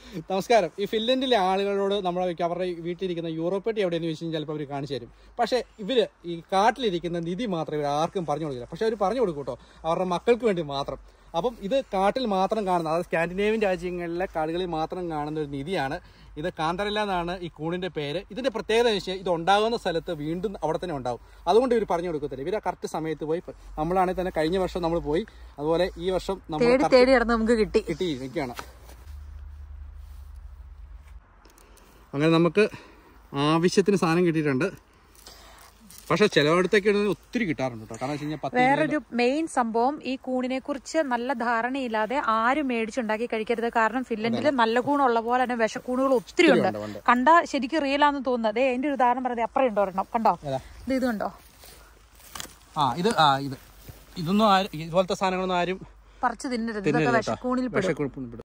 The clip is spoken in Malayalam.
നമസ്കാരം ഈ ഫിൻലൻഡിലെ ആളുകളോട് നമ്മൾ അവരുടെ വീട്ടിലിരിക്കുന്ന യൂറോപ്പെട്ടി എവിടെയെന്ന് ചോദിച്ചു കഴിഞ്ഞാൽ ചിലപ്പോൾ അവർ കാണിച്ചു തരും പക്ഷേ ഇവർ ഈ കാട്ടിലിരിക്കുന്ന നിധി മാത്രം ഇവർ ആർക്കും പറഞ്ഞു കൊടുക്കില്ല പക്ഷെ അവർ പറഞ്ഞു കൊടുക്കും കേട്ടോ അവരുടെ മക്കൾക്ക് വേണ്ടി മാത്രം അപ്പം ഇത് കാട്ടിൽ മാത്രം കാണുന്ന അതായത് സ്കാൻഡിനേവിയൻ രാജ്യങ്ങളിലെ കാടുകളിൽ മാത്രം കാണുന്ന ഒരു നിധിയാണ് ഇത് കാന്തരല്ല എന്നാണ് ഈ കൂണിന്റെ പേര് ഇതിന്റെ പ്രത്യേകത എന്ന് വെച്ചാൽ ഇത് ഉണ്ടാകുന്ന സ്ഥലത്ത് വീണ്ടും അവിടെ തന്നെ ഉണ്ടാവും അതുകൊണ്ട് ഇവർ പറഞ്ഞു കൊടുക്കത്തില്ല ഇവർ കറക്റ്റ് സമയത്ത് പോയി നമ്മളാണെങ്കിൽ തന്നെ കഴിഞ്ഞ വർഷം നമ്മൾ പോയി അതുപോലെ ഈ വർഷം നമ്മൾ തേടി തേടി കിടന്ന് നമുക്ക് കിട്ടി കിട്ടി നിൽക്കുകയാണ് അങ്ങനെ നമുക്ക് ആവശ്യത്തിന് സാധനം കിട്ടിയിട്ടുണ്ട് പക്ഷെ ചിലവിടത്തേക്ക് ഒത്തിരി കിട്ടാറുണ്ട് കേട്ടോ കാരണം വെച്ച് കഴിഞ്ഞാൽ പത്ത് വേറൊരു മെയിൻ സംഭവം ഈ കൂണിനെ കുറിച്ച് നല്ല ധാരണയില്ലാതെ ആരും മേടിച്ചുണ്ടാക്കി കഴിക്കരുത് കാരണം ഫിൻലൻഡിൽ നല്ല കൂണുള്ള പോലെ തന്നെ വിഷക്കൂണുകൾ ഒത്തിരി ഉണ്ട് ഉണ്ട്, ഉണ്ട്. കണ്ട ശരിക്കും റിയലാന്ന് തോന്നുന്നത് അതേ എന്റെ ഒരു ഉദാഹരണം പറഞ്ഞത് അപ്പുറം ഉണ്ടോ ഒരെണ്ണം കണ്ടോ ഏതാ? ഇത് ഇത് കണ്ടോ ആ ഇത് ആ ഇത് ഇതൊന്നും ആരും ഇതുപോലത്തെ സാധനങ്ങളൊന്നും ആരും പറിച്ചു തിന്നരുത് ഇതൊക്കെ തിന്നരുത് കേട്ടോ. വിഷക്കൂണിൽ പെടും വിഷക്കുഴപ്പം